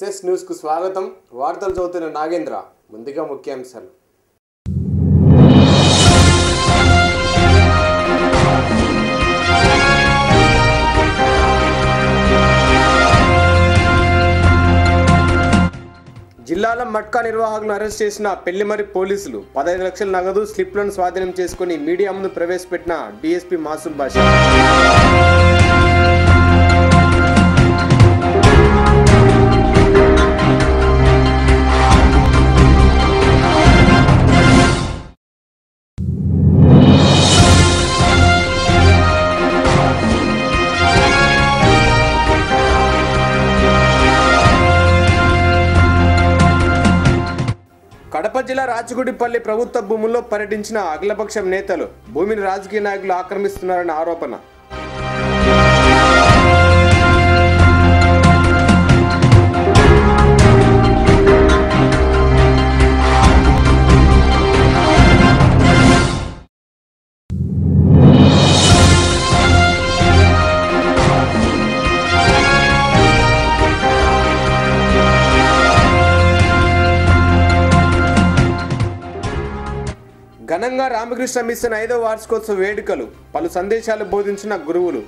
SS న్యూస్కు స్వాగతం వార్తలు చదువుతున్న నాగేంద్ర ముందుగా ముఖ్యాంశాలు జిల్లాల మట్కా నిర్వాహకులను అరెస్ట్ చేసిన పెళ్లిమరి పోలీసులు పదహైదు లక్షల నగదు స్లిప్లను స్వాధీనం చేసుకుని మీడియా ముందు ప్రవేశపెట్టిన డీఎస్పీ మాసూమ్ బాషా కడప జిల్లా రాచగుడిపల్లి ప్రభుత్వ భూముల్లో పర్యటించిన అఖిలపక్షం నేతలు భూమిని రాజకీయ నాయకులు ఆక్రమిస్తున్నారన్న ఆరోపణ ఘనంగా రామకృష్ణ మిషన్ ఐదో వార్షికోత్సవ వేడుకలు పలు సందేశాలు బోధించిన గురువులు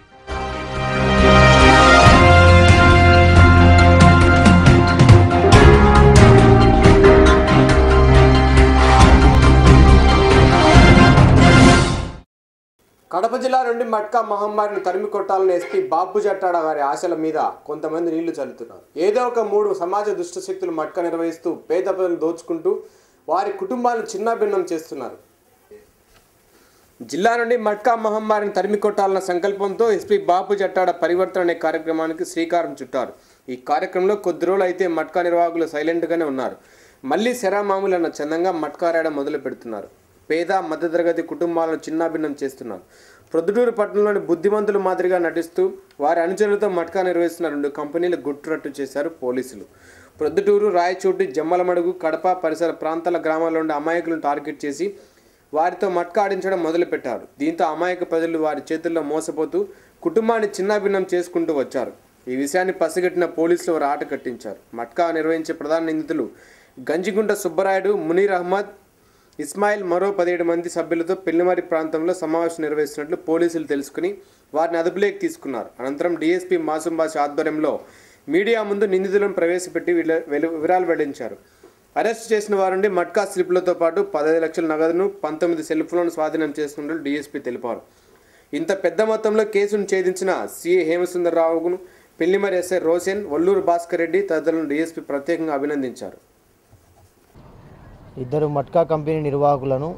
కడప జిల్లా నుండి మట్కా మహమ్మారిని తరిమి కొట్టాలని ఎస్పీ బాబు జట్టాడ గారి ఆశల మీద కొంతమంది నీళ్లు చల్లుతున్నారు ఏదో ఒక మూడు సమాజ దుష్ట శక్తులు మట్కా నిర్వహిస్తూ పేద ప్రజలు దోచుకుంటూ వారి కుటుంబాలను చిన్నాభిన్నం చేస్తున్నారు జిల్లా నుండి మట్కా మహమ్మారిని తరిమి కొట్టాలన్న సంకల్పంతో ఎస్పీ బాబు జట్టాడ పరివర్తన అనే కార్యక్రమానికి శ్రీకారం చుట్టారు ఈ కార్యక్రమంలో కొద్ది రోజులు అయితే మట్కా నిర్వాహకులు సైలెంట్గానే ఉన్నారు మళ్ళీ శరామామూలు అన్న చందంగా మట్కా రాయడం మొదలు పెడుతున్నారు పేద మధ్యతరగతి కుటుంబాలను చిన్నాభిన్నం చేస్తున్నారు ప్రొద్దుటూరు పట్టణంలోని బుద్ధిమంతులు మాదిరిగా నటిస్తూ వారి అనుచరులతో మట్కా నిర్వహిస్తున్న రెండు కంపెనీలు గుట్టురట్టు చేశారు పోలీసులు ప్రొద్దుటూరు రాయచోటి జమ్మలమడుగు కడప పరిసర ప్రాంతాల గ్రామాల్లో ఉండే అమాయకులను టార్గెట్ చేసి వారితో మట్కా ఆడించడం మొదలుపెట్టారు దీంతో అమాయక ప్రజలు వారి చేతుల్లో మోసపోతూ కుటుంబాన్ని చిన్నాభిన్నం చేసుకుంటూ వచ్చారు ఈ విషయాన్ని పసిగట్టిన పోలీసులు వారు ఆట కట్టించారు మట్కా నిర్వహించే ప్రధాన నిందితులు గంజిగుంట సుబ్బరాయుడు మునీర్ అహ్మద్ ఇస్మాయిల్ మరో పదిహేడు మంది సభ్యులతో పెళ్లిమారి ప్రాంతంలో సమావేశం నిర్వహిస్తున్నట్లు పోలీసులు తెలుసుకుని వారిని అదుపులోకి తీసుకున్నారు అనంతరం డీఎస్పీ మాసూమ్ బాష్ ఆధ్వర్యంలో మీడియా ముందు నిందితులను ప్రవేశపెట్టి వీళ్ళ- వెలు- వివరాలు వెల్లడించారు అరెస్ట్ చేసిన వారి నుండి మట్కా స్లిప్లతో పాటు పదహైదు లక్షల నగదును పంతొమ్మిది సెల్ ఫోన్లను స్వాధీనం చేసుకున్నట్లు డీఎస్పీ తెలిపారు ఇంత పెద్ద మొత్తంలో కేసును ఛేదించిన సీఏ హేమసుందరరావును పెళ్లిమరి ఎస్ఐ రోషన్ వల్లూరు భాస్కర్ రెడ్డి తదితరులను డీఎస్పీ ప్రత్యేకంగా అభినందించారు ఇద్దరు మట్కా కంపెనీ నిర్వాహకులను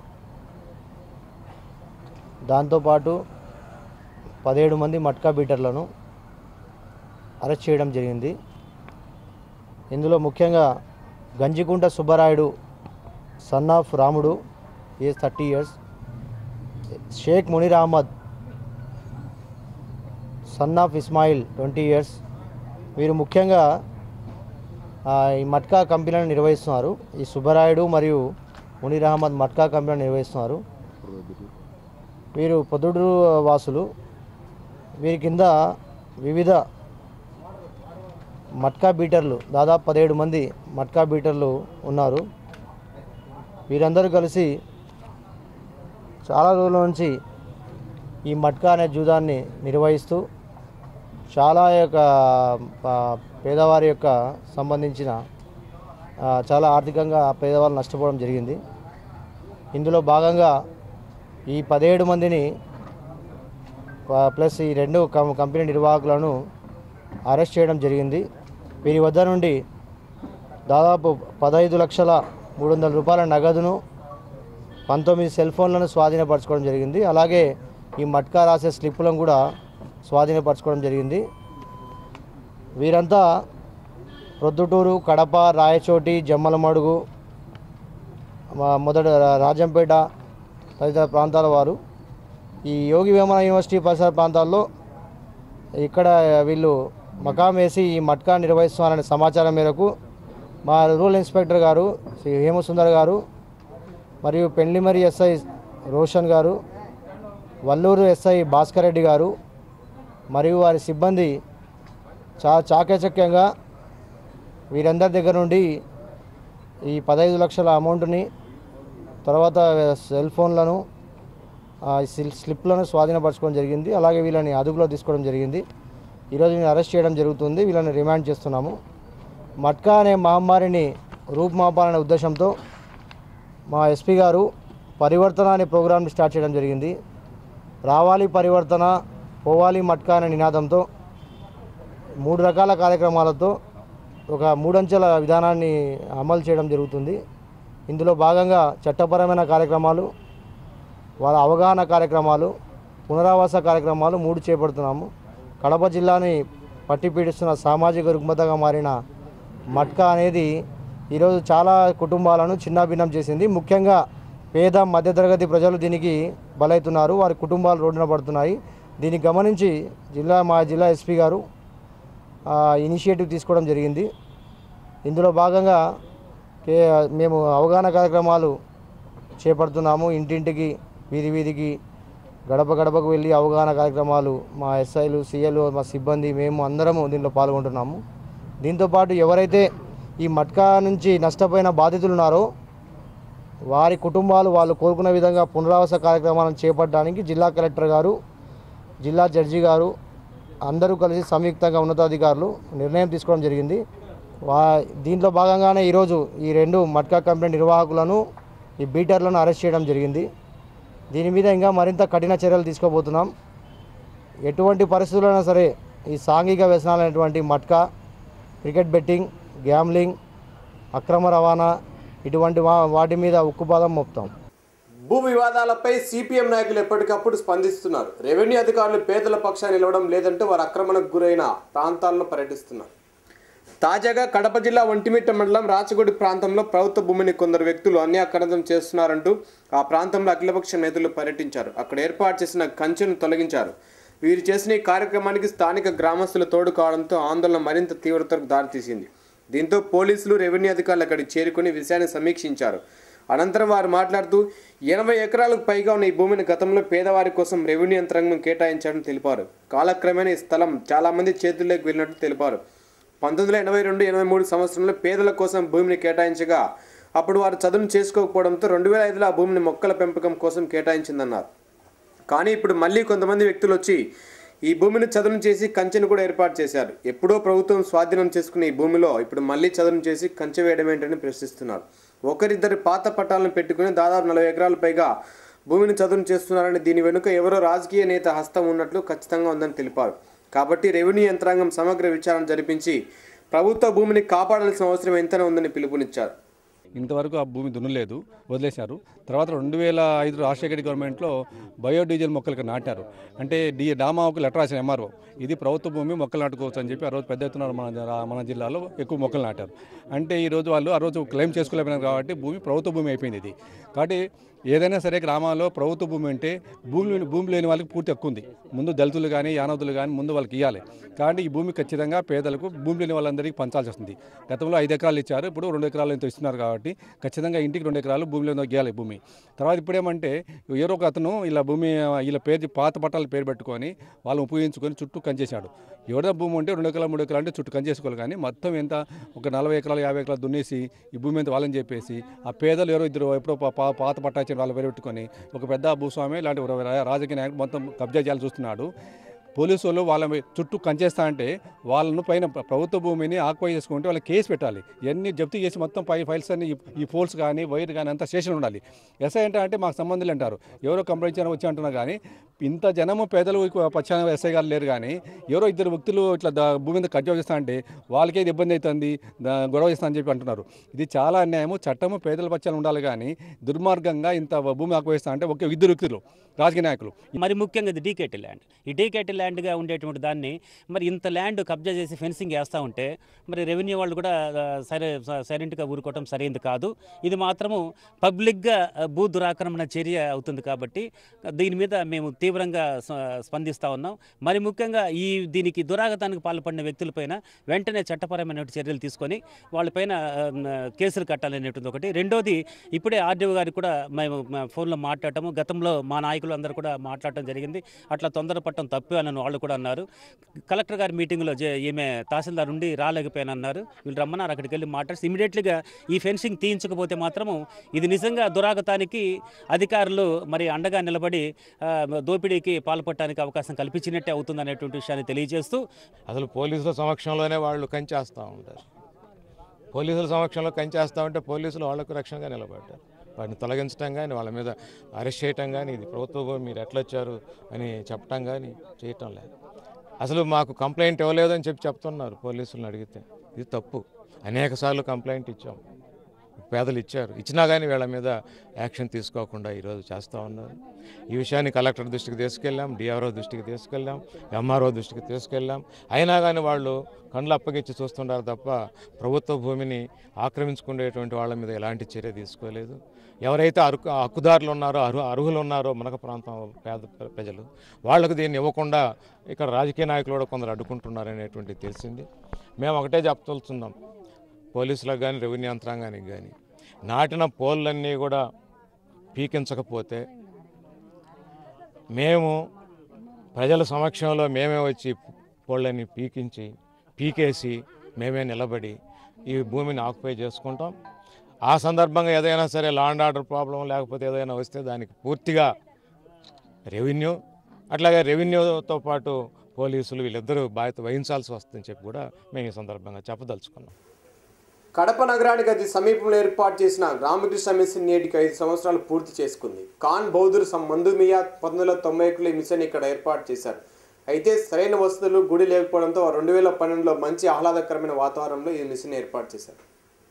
దాంతోపాటు పదిహేడు మంది మట్కా బీటర్లను అరెస్ట్ చేయడం జరిగింది ఇందులో ముఖ్యంగా Ganjikunta Subbarayudu son of Ramudu age thirty years Sheikh Munir Ahmed son of Ismail twenty years వీరు ముఖ్యంగా ఆ, ఈ మట్కా కంపెనీలను నిర్వహిస్తున్నారు ఈ సుబ్బరాయుడు మరియు మునీర్ అహ్మద్ మట్కా కంపెనీలను నిర్వహిస్తున్నారు వీరు పొద్దుడు వాసులు వీరి కింద వివిధ మట్కా బీటర్లు దాదాపు పదిహేడు మంది మట్కా బీటర్లు ఉన్నారు వీరందరూ కలిసి చాలా రోజుల నుంచి ఈ మట్కా అనే జూదాన్ని నిర్వహిస్తూ చాలా యొక్క ఆ, పేదవారి యొక్క సంబంధించిన ఆ, చాలా ఆర్థికంగా ఆ పేదవాళ్ళు నష్టపోవడం జరిగింది ఇందులో భాగంగా ఈ పదిహేడు మందిని ఆ, ప్లస్ ఈ రెండు కం- కంపెనీ నిర్వాహకులను అరెస్ట్ చేయడం జరిగింది వీరి వద్ద నుండి దాదాపు పదహైదు లక్షల మూడు వందల రూపాయల నగదును పంతొమ్మిది సెల్ ఫోన్లను స్వాధీనపరచుకోవడం జరిగింది అలాగే ఈ మట్కా రాసే స్లిప్పులను కూడా స్వాధీనపరచుకోవడం జరిగింది వీరంతా ప్రొద్దుటూరు కడప రాయచోటి జమ్మలమడుగు మా మొదట రాజంపేట తదితర ప్రాంతాల వారు ఈ యోగి వేమన యూనివర్సిటీ పరిసర ప్రాంతాల్లో ఇక్కడ వీళ్ళు మకాం వేసి ఈ మట్కా నిర్వహిస్తున్నారనే సమాచారం మేరకు మా రూరల్ ఇన్స్పెక్టర్ గారు శ్రీ హేమసుందర్ గారు మరియు పెండ్లిమరి ఎస్ఐ రోషన్ గారు వల్లూరు ఎస్ఐ భాస్కర్ రెడ్డి గారు మరియు వారి సిబ్బంది చా చాకచక్యంగా వీరందరి దగ్గర నుండి ఈ పదహైదు లక్షల అమౌంట్ని తర్వాత సెల్ ఫోన్లను ఆ, స్లి- స్లిప్లను స్వాధీనపరచుకోవడం జరిగింది అలాగే వీళ్ళని అదుపులో తీసుకోవడం జరిగింది ఈరోజు వీళ్ళని అరెస్ట్ చేయడం జరుగుతుంది వీళ్ళని రిమాండ్ చేస్తున్నాము మట్కా అనే మహమ్మారిని రూపుమాపాలనే ఉద్దేశంతో మా ఎస్పీ గారు పరివర్తన అనే ప్రోగ్రామ్ని స్టార్ట్ చేయడం జరిగింది రావాలి పరివర్తన పోవాలి మట్కా అనే నినాదంతో మూడు రకాల కార్యక్రమాలతో ఒక మూడంచెల విధానాన్ని అమలు చేయడం జరుగుతుంది ఇందులో భాగంగా చట్టపరమైన కార్యక్రమాలు వాళ్ళ అవగాహన కార్యక్రమాలు పునరావాస కార్యక్రమాలు మూడు చేపడుతున్నాము కడప జిల్లాని పట్టి పీడిస్తున్న సామాజిక రుగ్మతగా మారిన మట్కా అనేది ఈరోజు చాలా కుటుంబాలను చిన్నాభిన్నం చేసింది ముఖ్యంగా పేద మధ్యతరగతి ప్రజలు దీనికి బలవుతున్నారు వారి కుటుంబాలు రోడ్డున పడుతున్నాయి దీన్ని గమనించి జిల్లా మా జిల్లా ఎస్పీ గారు ఆ, ఇనిషియేటివ్ తీసుకోవడం జరిగింది ఇందులో భాగంగా కే మేము అవగాహన కార్యక్రమాలు చేపడుతున్నాము ఇంటింటికి వీధి వీధికి గడప గడపకు వెళ్ళి అవగాహన కార్యక్రమాలు మా ఎస్ఐలు సిఐలు మా సిబ్బంది మేము అందరము దీంట్లో పాల్గొంటున్నాము దీంతోపాటు ఎవరైతే ఈ మట్కా నుంచి నష్టపోయిన బాధితులు ఉన్నారో వారి కుటుంబాలు వాళ్ళు కోరుకున్న విధంగా పునరావాస కార్యక్రమాలను చేపట్టడానికి జిల్లా కలెక్టర్ గారు జిల్లా జడ్జి గారు అందరూ కలిసి సంయుక్తంగా ఉన్నతాధికారులు నిర్ణయం తీసుకోవడం జరిగింది వా దీంట్లో భాగంగానే ఈరోజు ఈ రెండు మట్కా కంపెనీ నిర్వాహకులను ఈ బీటర్లను అరెస్ట్ చేయడం జరిగింది దీని మీద ఇంకా మరింత కఠిన చర్యలు తీసుకోబోతున్నాం ఎటువంటి పరిస్థితులైనా సరే ఈ సాంఘిక వ్యసనాలైనటువంటి మట్కా క్రికెట్ బెట్టింగ్ గ్యామ్లింగ్ అక్రమ రవాణా ఇటువంటి వా వాటి మీద ఉక్కుపాదం మోపుతాం భూ వివాదాలపై సిపిఎం నాయకులు ఎప్పటికప్పుడు స్పందిస్తున్నారు రెవెన్యూ అధికారులు పేదల పక్షాన్ని నిలవడం లేదంటూ వారు ఆక్రమణకు గురైన ప్రాంతాల్లో పర్యటిస్తున్నారు తాజాగా కడప జిల్లా ఒంటిమిట్ట మండలం రాచగుడి ప్రాంతంలో ప్రభుత్వ భూమిని కొందరు వ్యక్తులు అన్యాక్రాంతం చేస్తున్నారంటూ ఆ ప్రాంతంలో అఖిలపక్ష నేతలు పర్యటించారు అక్కడ ఏర్పాటు చేసిన కంచెను తొలగించారు వీరు చేసిన ఈ కార్యక్రమానికి స్థానిక గ్రామస్తులు తోడు కావడంతో ఆందోళన మరింత తీవ్రతకు దారితీసింది దీంతో పోలీసులు రెవెన్యూ అధికారులు అక్కడికి చేరుకుని విషయాన్ని సమీక్షించారు అనంతరం వారు మాట్లాడుతూ ఎనభై ఎకరాలకు పైగా ఉన్న ఈ భూమిని గతంలో పేదవారి కోసం రెవెన్యూ యంత్రాంగం కేటాయించారని తెలిపారు కాలక్రమేణా ఈ స్థలం చాలామంది చేతుల్లోకి వెళ్ళినట్టు తెలిపారు పంతొమ్మిది వందల ఎనభై రెండు ఎనభై మూడు సంవత్సరంలో పేదల కోసం భూమిని కేటాయించగా అప్పుడు వారు చదువును చేసుకోకపోవడంతో రెండు వేల ఐదులో ఆ భూమిని మొక్కల పెంపకం కోసం కేటాయించిందన్నారు కానీ ఇప్పుడు మళ్ళీ కొంతమంది వ్యక్తులు వచ్చి ఈ భూమిని చదును చేసి కంచెను కూడా ఏర్పాటు చేశారు ఎప్పుడో ప్రభుత్వం స్వాధీనం చేసుకున్న ఈ భూమిలో ఇప్పుడు మళ్ళీ చదును చేసి కంచె వేయడం ఏంటని ప్రశ్నిస్తున్నారు ఒకరిద్దరి పాత పట్టాలను పెట్టుకుని దాదాపు నలభై ఎకరాల పైగా భూమిని చదును చేస్తున్నారని దీని వెనుక ఎవరో రాజకీయ నేత హస్తం ఉన్నట్లు ఖచ్చితంగా ఉందని తెలిపారు కాబట్టి రెవెన్యూ యంత్రాంగం సమగ్ర విచారణ జరిపించి ప్రభుత్వ భూమిని కాపాడాల్సిన అవసరం ఎంతైనా ఉందని పిలుపునిచ్చారు ఇంతవరకు ఆ భూమి దున్నలేదు వదిలేశారు తర్వాత రెండు వేల ఐదు రాజశేఖర గవర్నమెంట్లో బయోడీజిల్ మొక్కలకు నాటారు అంటే డి డామాకు లెటర్ రాసిన ఎంఆర్ఓ ఇది ప్రభుత్వ భూమి మొక్కలు నాటుకోవచ్చు అని చెప్పి ఆ రోజు పెద్ద ఎత్తున మన జ- మన జిల్లాలో ఎక్కువ మొక్కలు నాటారు అంటే ఈ రోజు వాళ్ళు ఆ రోజు క్లెయిమ్ చేసుకోలేకపోయినారు కాబట్టి భూమి ప్రభుత్వ భూమి అయిపోయింది ఇది కాబట్టి ఏదైనా సరే గ్రామాల్లో ప్రభుత్వ భూమి అంటే భూమి భూమి లేని వాళ్ళకి పూర్తి హక్కు ఉంది ముందు దళితులు కానీ యానవతులు కానీ ముందు వాళ్ళకి ఇవ్వాలి కాబట్టి ఈ భూమి ఖచ్చితంగా పేదలకు భూమి లేని వాళ్ళందరికీ పంచాల్సి వస్తుంది గతంలో ఐదు ఎకరాలు ఇచ్చారు ఇప్పుడు రెండు ఎకరాలు ఎంతో ఇస్తున్నారు కాబట్టి ఖచ్చితంగా ఇంటికి రెండు ఎకరాలు భూమి లేని గీయాలి భూమి తర్వాత ఇప్పుడేమంటే ఎవరో ఒక అతను ఇలా భూమి వీళ్ళ పేరు పాత పట్టాల పేరు పెట్టుకొని వాళ్ళని ఉపయోగించుకొని చుట్టూ కంచేశాడు ఎవరైనా భూమి ఉంటే రెండు ఎకరాలు మూడు ఎకరాలు అంటే చుట్టూ కంచేసుకోవాలి కానీ మొత్తం ఎంత ఒక నలభై ఎకరాలు యాభై ఎకరాలు దున్నేసి ఈ భూమి ఎంత వాళ్ళని చెప్పేసి ఆ పేదలు ఎవరో ఇద్దరు ఎప్పుడో పా- పా- పాత పట్టా ఇచ్చిన వాళ్ళ పేరు పెట్టుకొని ఒక పెద్ద భూస్వామి ఇలాంటి ఒక రా- రాజకీయ నాయకుడు మొత్తం కబ్జా చేయాలని చూస్తున్నాడు పోలీసు వాళ్ళు వాళ్ళ మీద చుట్టూ కంచేస్తా అంటే వాళ్ళను పైన ప్ర- ప్రభుత్వ భూమిని ఆక్వై చేసుకుంటే వాళ్ళకి కేసు పెట్టాలి ఇవన్నీ జప్తు చేసి మొత్తం పై ఫైల్స్ అన్ని ఈ- ఈ ఫోల్స్ కానీ వైర్ కానీ అంతా స్టేషన్ ఉండాలి ఎస్ఐ అంటే అంటే మాకు సంబంధం లేదు అంటారు ఎవరో కంప్లైంట్ చేయడం వచ్చి అంటున్నారు కానీ ఇంత జనము పేదలు పచ్చాన ఎస్ఐ గారు లేరు కానీ ఎవరో ఇద్దరు వ్యక్తులు ఇట్లా దా- భూమి మీద కబ్జా చేస్తా అంటే వాళ్ళకే ఇది ఇబ్బంది అవుతుంది దా- గొడవ చేస్తా అని చెప్పి అంటున్నారు ఇది చాలా అన్యాయము చట్టము పేదల పచ్చాలు ఉండాలి కానీ దుర్మార్గంగా ఇంత భూమి ఆక్వయిస్తా అంటే ఒక ఇద్దరు వ్యక్తులు రాజకీయ నాయకులు మరి ముఖ్యంగా ఇది డీకేటీ ల్యాండ్ ఈ డీకేటీ ల్యాండ్గా ఉండేటువంటి దాన్ని మరి ఇంత ల్యాండ్ కబ్జా చేసి ఫెన్సింగ్ వేస్తూ ఉంటే మరి రెవెన్యూ వాళ్ళు కూడా ఆ, సరే స- సైలెంట్గా ఊరుకోవటం సరైనది కాదు ఇది మాత్రము పబ్లిక్గా ఆ, భూ దురాక్రమణ చర్య అవుతుంది కాబట్టి దీని మీద మేము తీవ్రంగా స్ప- స్పందిస్తూ ఉన్నాం మరి ముఖ్యంగా ఈ దీనికి దురాగతానికి పాల్పడిన వ్యక్తులపైన వెంటనే చట్టపరమైన చర్యలు తీసుకొని వాళ్ళపైన ఆ, కేసులు కట్టాలనేటువంటి ఒకటి రెండోది ఇప్పుడే ఆర్డీఓ గారికి కూడా మేము మా ఫోన్లో మాట్లాడటము గతంలో మా నాయకులు అందరూ కూడా మాట్లాడటం జరిగింది అట్లా తొందరపడటం తప్పు అని రావాలని వాళ్ళు కూడా అన్నారు కలెక్టర్ గారి మీటింగ్లో జే ఈమె తహసీల్దార్ ఉండి రాలేకపోయానన్నారు వీళ్ళు రమ్మన్నారు అక్కడికి వెళ్ళి మాట్లాడి ఇమీడియట్లీగా ఈ ఫెన్సింగ్ తీయించకపోతే మాత్రము ఇది నిజంగా దురాగతానికి అధికారులు మరి అండగా నిలబడి ఆ, దోపిడీకి పాల్పడటానికి అవకాశం కల్పించినట్టే అవుతుంది అనేటువంటి విషయాన్ని తెలియజేస్తూ అసలు పోలీసుల సమక్షంలోనే వాళ్ళు కంచేస్తూ ఉంటారు పోలీసుల సమక్షంలో కంచేస్తూ ఉంటే పోలీసులు వాళ్లకు రక్షణగా నిలబడ్డారు వాటిని తొలగించడం కానీ వాళ్ళ మీద అరెస్ట్ చేయటం కానీ ఇది ప్రభుత్వ భూమి మీరు ఎట్లా వచ్చారు అని చెప్పటం కానీ చేయటం లేదు అసలు మాకు కంప్లైంట్ ఇవ్వలేదు అని చెప్పి చెప్తున్నారు పోలీసులను అడిగితే ఇది తప్పు అనేక సార్లు కంప్లైంట్ ఇచ్చాం పేదలు ఇచ్చారు ఇచ్చినా కానీ వీళ్ళ మీద యాక్షన్ తీసుకోకుండా ఈరోజు చేస్తూ ఉన్నారు ఈ విషయాన్ని కలెక్టర్ దృష్టికి తీసుకెళ్ళాం డిఆర్ఓ దృష్టికి తీసుకెళ్ళాం ఎంఆర్ఓ దృష్టికి తీసుకెళ్ళాం అయినా కానీ వాళ్ళు కండ్లు అప్పగించి చూస్తున్నారు తప్ప ప్రభుత్వ భూమిని ఆక్రమించుకునేటువంటి వాళ్ళ మీద ఎలాంటి చర్య తీసుకోలేదు ఎవరైతే అరుకు హక్కుదారులు ఉన్నారో అర్హు అర్హులు ఉన్నారో మనక ప్రాంతం పేద ప్ర- ప్రజలు వాళ్లకు దీన్ని ఇవ్వకుండా ఇక్కడ రాజకీయ నాయకులు కూడా కొందరు అడ్డుకుంటున్నారు అనేటువంటిది తెలిసింది మేము ఒకటే చెప్తున్నాం పోలీసులకు కానీ రెవెన్యూ యంత్రాంగానికి కానీ నాటిన పోల్లన్నీ కూడా పీకించకపోతే మేము ప్రజల సమక్షంలో మేమే వచ్చి పోళ్ళని పీకించి పీకేసి మేమే నిలబడి ఈ భూమిని ఆక్యుపై చేసుకుంటాం ఆ సందర్భంగా ఏదైనా సరే లా అండ్ ఆర్డర్ ప్రాబ్లం లేకపోతే ఏదైనా వస్తే దానికి పూర్తిగా రెవెన్యూ అట్లాగే రెవెన్యూతో పాటు పోలీసులు వీళ్ళిద్దరూ బాధ్యత వహించాల్సి వస్తుందని చెప్పి కూడా మేము ఈ సందర్భంగా చెప్పదలుచుకున్నాం కడప నగరానికి అతి సమీపంలో ఏర్పాటు చేసిన రామకృష్ణ మిషన్ నేటికి ఐదు సంవత్సరాలు పూర్తి చేసుకుంది ఖాన్ బౌద్ధులు సం మందు మియా పంతొమ్మిది వందల తొంభై ఒకటిలో ఈ మిషన్ ఇక్కడ ఏర్పాటు చేశారు అయితే సరైన వసతులు గుడి లేకపోవడంతో రెండు వేల పన్నెండులో మంచి ఆహ్లాదకరమైన వాతావరణంలో ఈ మిషన్ ఏర్పాటు చేశారు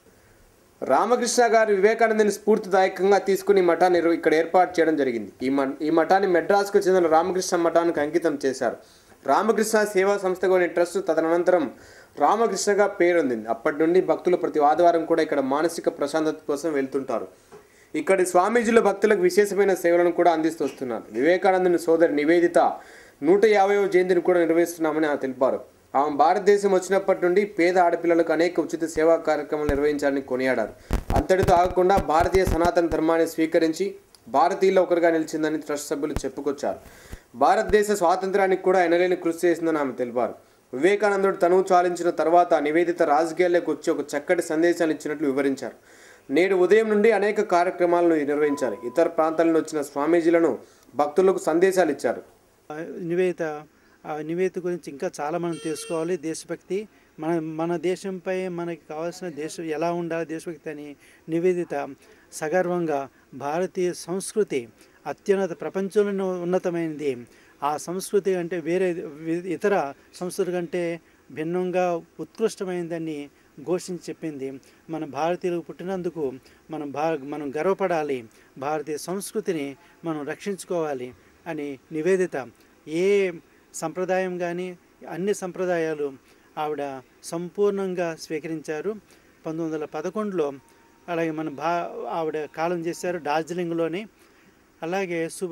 రామకృష్ణ గారు వివేకానందని స్ఫూర్తిదాయకంగా తీసుకుని ఈ మఠాన్ని ఇరు- ఇక్కడ ఏర్పాటు చేయడం జరిగింది ఈ మ ఈ మఠాన్ని మెడ్రాస్కు చెందిన రామకృష్ణ మఠానికి అంకితం చేశారు రామకృష్ణ సేవా సంస్థలోని ట్రస్ట్ తదనంతరం రామకృష్ణగా పేరొందింది అప్పటి నుండి భక్తులు ప్రతి ఆదివారం కూడా ఇక్కడ మానసిక ప్రశాంతత కోసం వెళ్తుంటారు ఇక్కడి స్వామీజీలు భక్తులకు విశేషమైన సేవలను కూడా అందిస్తూ వస్తున్నారు వివేకానందుని సోదరి నివేదిత నూట యాభైవ జయంతిని కూడా నిర్వహిస్తున్నామని ఆమె తెలిపారు ఆమె భారతదేశం వచ్చినప్పటి నుండి పేద ఆడపిల్లలకు అనేక ఉచిత సేవా కార్యక్రమాలు నిర్వహించాలని కొనియాడారు అంతటితో ఆగకుండా భారతీయ సనాతన ధర్మాన్ని స్వీకరించి భారతీయుల్లో ఒకరుగా నిలిచిందని ట్రస్ట్ సభ్యులు చెప్పుకొచ్చారు భారతదేశ స్వాతంత్రానికి కూడా ఎనలేని కృషి చేసిందని ఆమె తెలిపారు వివేకానందుడు తనువు చాలించిన తర్వాత నివేదిత రాజకీయాల్లోకి వచ్చి ఒక చక్కటి సందేశాన్ని ఇచ్చినట్లు వివరించారు నేడు ఉదయం నుండి అనేక కార్యక్రమాలను నిర్వహించారు ఇతర ప్రాంతాల నుండి వచ్చిన స్వామీజీలను భక్తులకు సందేశాలు ఇచ్చారు ఆ నివేదిత ఆ నివేదిత గురించి ఇంకా చాలా మనం తెలుసుకోవాలి దేశభక్తి మన మన దేశంపై మనకి కావాల్సిన దేశం ఎలా ఉండాలి దేశభక్తి అని నివేదిత సగర్వంగా భారతీయ సంస్కృతి అత్యున్నత ప్రపంచంలో ఉన్నతమైనది ఆ సంస్కృతి అంటే వేరే వి- ఇతర సంస్కృతి కంటే భిన్నంగా ఉత్కృష్టమైనదని ఘోషించి చెప్పింది మన భారతీయులకు పుట్టినందుకు మనం భా మనం గర్వపడాలి భారతీయ సంస్కృతిని మనం రక్షించుకోవాలి అని నివేదిత ఏ సంప్రదాయం కానీ అన్ని సంప్రదాయాలు ఆవిడ సంపూర్ణంగా స్వీకరించారు పంతొమ్మిది వందల పదకొండులో అలాగే మన భా ఆవిడ కాలం చేశారు డార్జిలింగ్లోని అలాగే శుభ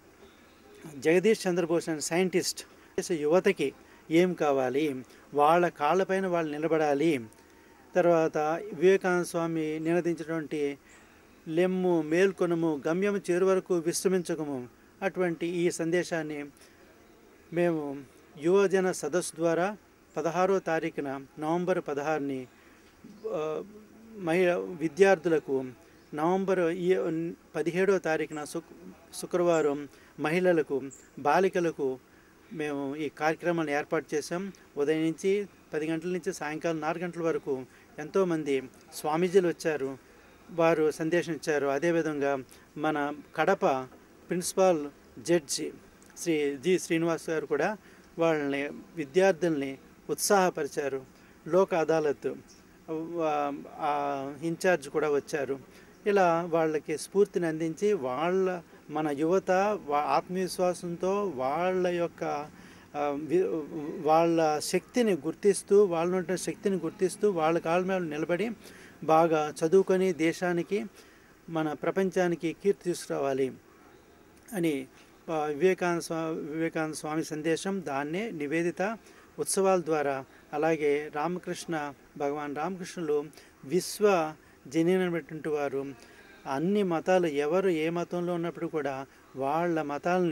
జగదీష్ చంద్రబోస్ అనే సైంటిస్ట్ దేశ యువతకి ఏం కావాలి వాళ్ళ కాళ్ళపైన వాళ్ళు నిలబడాలి తర్వాత వివేకానంద స్వామి నినదించినటువంటి లెమ్ము మేల్కొనము గమ్యము చేరు వరకు విశ్రమించకము అటువంటి ఈ సందేశాన్ని మేము యువజన సదస్సు ద్వారా పదహారో తారీఖున నవంబర్ పదహారుని ఆ, మహిళ విద్యార్థులకు నవంబర్ ఈ పదిహేడవ తారీఖున శుక్ శుక్రవారం మహిళలకు బాలికలకు మేము ఈ కార్యక్రమాన్ని ఏర్పాటు చేసాం ఉదయం నుంచి పది గంటల నుంచి సాయంకాలం నాలుగు గంటల వరకు ఎంతోమంది స్వామీజీలు వచ్చారు వారు సందేశం ఇచ్చారు అదేవిధంగా మన Kadapa principal judge Shri G Srinivas garu కూడా వాళ్ళని విద్యార్థుల్ని ఉత్సాహపరిచారు లోక్ అదాలత్ వా- ఆ ఇన్ఛార్జ్ కూడా వచ్చారు ఇలా వాళ్ళకి స్ఫూర్తిని అందించి వాళ్ళ మన యువత వా- ఆత్మవిశ్వాసంతో వాళ్ళ యొక్క ఆ, వి- వాళ్ళ శక్తిని గుర్తిస్తూ వాళ్ళ ఉన్న శక్తిని గుర్తిస్తూ వాళ్ళ కాళ్ళ మీద నిలబడి బాగా చదువుకొని దేశానికి మన ప్రపంచానికి కీర్తి తీసుకురావాలి అని ఆ, వివేకానంద స్వామి వివేకానంద స్వామి సందేశం దాన్నే నివేదిత ఉత్సవాల ద్వారా అలాగే రామకృష్ణ భగవాన్ రామకృష్ణులు విశ్వ జనీనమైనటువంటి వారు అన్ని మతాలు ఎవరు ఏ మతంలో ఉన్నప్పుడు కూడా వాళ్ళ మతాలని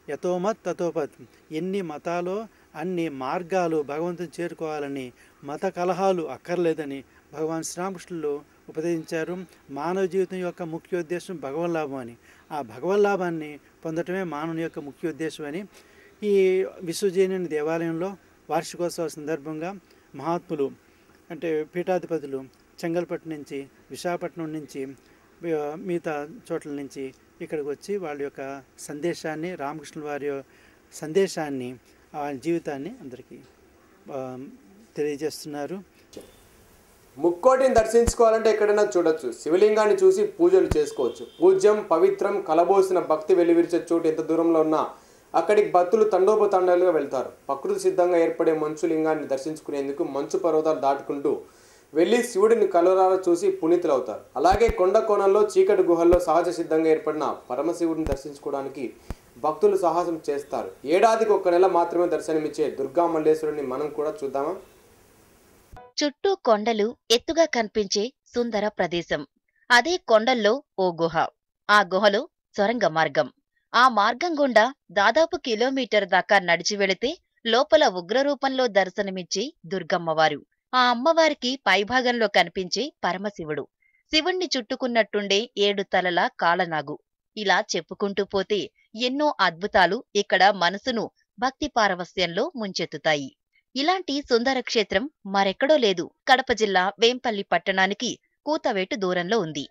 యథోమత్ తథోపత్ ఎన్ని మతాలో అన్ని మార్గాలు భగవంతుని చేరుకోవాలని మత కలహాలు అక్కర్లేదని భగవాన్ శ్రీరామకృష్ణులు ఉపదేశించారు మానవ జీవితం యొక్క ముఖ్య ఉద్దేశం భగవల్లాభం అని ఆ భగవల్లాభాన్ని పొందటమే మానవుని యొక్క ముఖ్య ఉద్దేశం అని ఈ విశ్వజనని దేవాలయంలో వార్షికోత్సవ సందర్భంగా మహాత్ములు అంటే పీఠాధిపతులు చెంగల్పట్టు నుంచి విశాఖపట్నం నుంచి వి- మిగతా చోట్ల నుంచి ఇక్కడికి వచ్చి వాళ్ళ యొక్క సందేశాన్ని రామకృష్ణుల వారి యొక్క సందేశాన్ని ఆ జీవితాన్ని అందరికీ ఆ, తెలియజేస్తున్నారు ముక్కోటిని దర్శించుకోవాలంటే ఎక్కడైనా చూడొచ్చు శివలింగాన్ని చూసి పూజలు చేసుకోవచ్చు పూజ్యం పవిత్రం కలబోసిన భక్తి వెలువిరిచే చోటు ఎంత దూరంలో ఉన్నా అక్కడికి భక్తులు తండోపతండాలుగా వెళ్తారు ప్రకృతి సిద్ధంగా ఏర్పడే మంచు లింగాన్ని దర్శించుకునేందుకు మంచు పర్వతాలు దాటుకుంటూ వెళ్ళి శివుడిని కలరాల చూసి పునీతులవుతారు అలాగే కొండ కోణంలో చీకటి గుహల్లో సహజ సిద్ధంగా ఏర్పడిన పరమశివుడిని దర్శించుకోవడానికి భక్తులు సాహసం చేస్తారు ఏడాదికి ఒక్క నెల మాత్రమే దర్శనమిచ్చే దుర్గా మల్లేశ్వరుని మనం కూడా చూద్దామా చుట్టూ కొండలు ఎత్తుగా కనిపించే సుందర ప్రదేశం అదే కొండల్లో ఓ గుహ ఆ గుహలో సొరంగ మార్గం ఆ మార్గం గుండా దాదాపు కిలోమీటర్ దాకా నడిచి వెళితే లోపల ఉగ్రరూపంలో దర్శనమిచ్చే దుర్గమ్మవారు ఆ అమ్మవారికి పైభాగంలో కనిపించే పరమశివుడు శివుణ్ణి చుట్టుకున్నట్టుండే ఏడు తలల కాలనాగు ఇలా చెప్పుకుంటూ పోతే ఎన్నో అద్భుతాలు ఇక్కడ మనసును భక్తి పారవస్యంలో ముంచెత్తుతాయి ఇలాంటి సుందర క్షేత్రం మరెక్కడో లేదు కడప జిల్లా వేంపల్లి పట్టణానికి కూతవేటు దూరంలో ఉంది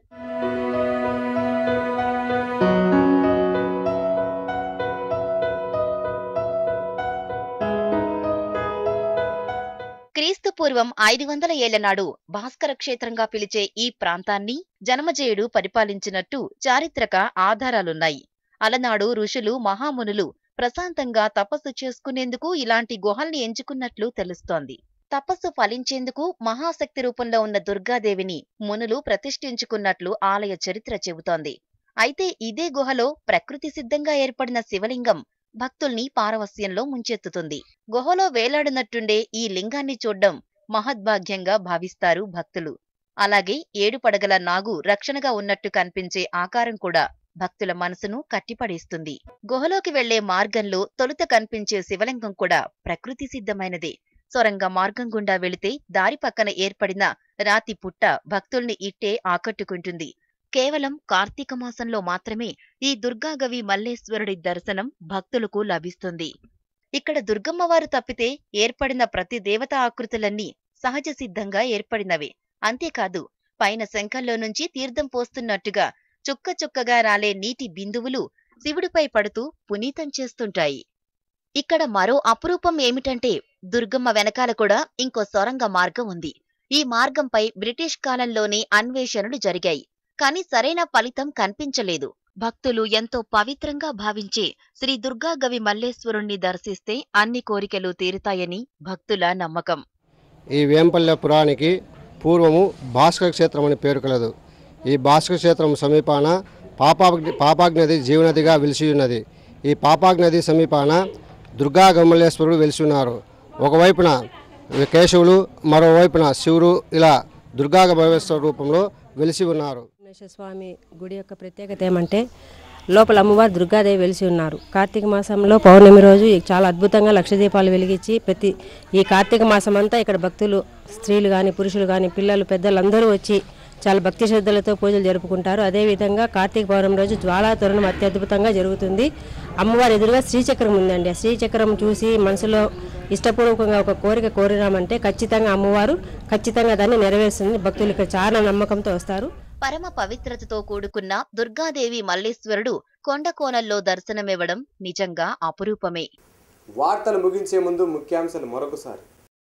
క్రీస్తు పూర్వం ఐదు వందల ఏళ్ల నాడు భాస్కర క్షేత్రంగా పిలిచే ఈ ప్రాంతాన్ని జనమజేయుడు పరిపాలించినట్టు చారిత్రక ఆధారాలున్నాయి అలనాడు ఋషులు మహామునులు ప్రశాంతంగా తపస్సు చేసుకునేందుకు ఇలాంటి గుహల్ని ఎంచుకున్నట్లు తెలుస్తోంది తపస్సు ఫలించేందుకు మహాశక్తి రూపంలో ఉన్న దుర్గాదేవిని మునులు ప్రతిష్ఠించుకున్నట్లు ఆలయ చరిత్ర చెబుతోంది అయితే ఇదే గుహలో ప్రకృతి సిద్ధంగా ఏర్పడిన శివలింగం భక్తుల్ని పారవస్యంలో ముంచెత్తుతుంది గుహలో వేలాడినట్టుండే ఈ లింగాన్ని చూడ్డం మహద్భాగ్యంగా భావిస్తారు భక్తులు అలాగే ఏడు పడగల నాగు రక్షణగా ఉన్నట్టు కనిపించే ఆకారం కూడా భక్తుల మనసును కట్టిపడేస్తుంది గుహలోకి వెళ్లే మార్గంలో తొలుత కనిపించే శివలింగం కూడా ప్రకృతి సిద్ధమైనదే సొరంగ మార్గం గుండా వెళితే దారి పక్కన ఏర్పడిన రాతి పుట్ట భక్తుల్ని ఇట్టే ఆకట్టుకుంటుంది కేవలం కార్తీక మాసంలో మాత్రమే ఈ దుర్గాగవి మల్లేశ్వరుడి దర్శనం భక్తులకు లభిస్తుంది ఇక్కడ దుర్గమ్మవారు తప్పితే ఏర్పడిన ప్రతి దేవతా ఆకృతులన్నీ సహజ సిద్ధంగా ఏర్పడినవే అంతేకాదు పైన శంఖంలో నుంచి తీర్థం పోస్తున్నట్టుగా చుక్క చుక్కగా రాలే నీటి బిందువులు శివుడిపై పడుతూ పునీతం చేస్తుంటాయి ఇక్కడ మరో అపురూపం ఏమిటంటే దుర్గమ్మ వెనకాల కూడా ఇంకో సొరంగ మార్గం ఉంది ఈ మార్గంపై బ్రిటిష్ కాలంలోనే అన్వేషణలు జరిగాయి కానీ సరైన ఫలితం కనిపించలేదు భక్తులు ఎంతో పవిత్రంగా భావించే శ్రీ దుర్గాగవి మల్లేశ్వరుణ్ణి దర్శిస్తే అన్ని కోరికలు తీరుతాయని భక్తుల నమ్మకం ఈ వేంపల్లె పురానికి పూర్వము భాస్కర క్షేత్రం అని పేరు కలదు ఈ భాస్కర క్షేత్రం సమీపాన పాపాగ్ని పాపాగ్ని నది జీవనదిగా వెలిసి ఉన్నది ఈ పాపాగ్ని నది సమీపాన దుర్గా గమలేశ్వరుడు వెలిసి ఉన్నారు ఒకవైపున కేశవులు మరోవైపున శివుడు ఇలా దుర్గా గమలేశ్వర రూపంలో వెలిసి ఉన్నారు వెంకటేశ్వర స్వామి గుడి యొక్క ప్రత్యేకత ఏమంటే లోపల అమ్మవారు దుర్గాదేవి వెలిసి ఉన్నారు కార్తీక మాసంలో పౌర్ణమి రోజు చాలా అద్భుతంగా లక్ష దీపాలు వెలిగించి ప్రతి ఈ కార్తీక మాసం అంతా ఇక్కడ భక్తులు స్త్రీలు కానీ పురుషులు కానీ పిల్లలు పెద్దలు అందరూ వచ్చి చాలా భక్తి శ్రద్ధలతో పూజలు జరుపుకుంటారు అదేవిధంగా కార్తీక పౌర్ణమి రోజు జ్వాలా తోరణం అత్యద్భుతంగా జరుగుతుంది అమ్మవారి ఎదురుగా శ్రీచక్రం ఉందండి ఆ శ్రీచక్రం చూసి మనసులో ఇష్టపూర్వకంగా ఒక కోరిక కోరినామంటే ఖచ్చితంగా అమ్మవారు ఖచ్చితంగా దాన్ని నెరవేరుస్తుంది భక్తులు ఇక్కడ చాలా నమ్మకంతో వస్తారు పరమ పవిత్రతతో కూడుకున్న దుర్గాదేవి మల్లేశ్వరుడు కొండ కోణంలో దర్శనమివ్వడం నిజంగా అపురూపమే వార్తలు ముగించే ముందు ముఖ్యాంశాలు మరొకసారి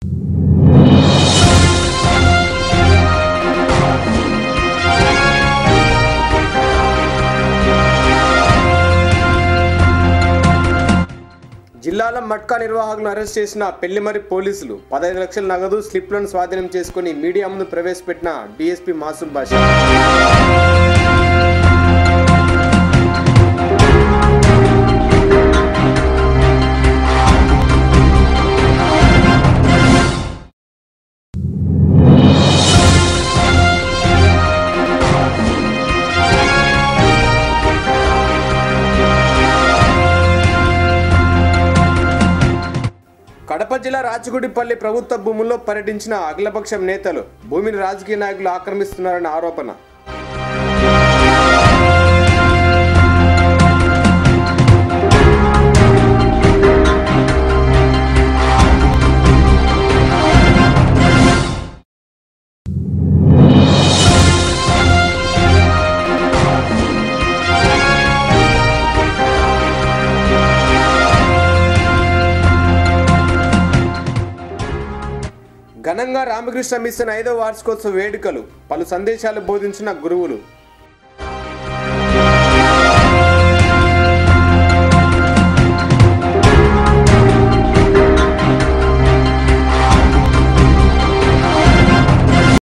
జిల్లాలో మట్కా నిర్వాహకులను అరెస్ట్ చేసిన పెళ్లిమరి పోలీసులు పదహైదు లక్షల నగదు స్లిప్లను స్వాధీనం చేసుకుని మీడియా ముందు ప్రవేశపెట్టిన డీఎస్పీ మాసూమ్ బాషా నిజామాబాద్ జిల్లా రాచగుడిపల్లి ప్రభుత్వ భూముల్లో పర్యటించిన అఖిలపక్షం నేతలు భూమిని రాజకీయ నాయకులు ఆక్రమిస్తున్నారన్న ఆరోపణ ఘనంగా రామకృష్ణ మిషన్ ఐదో వార్షికోత్సవ వేడుకలు పలు సందేశాలు బోధించిన గురువులు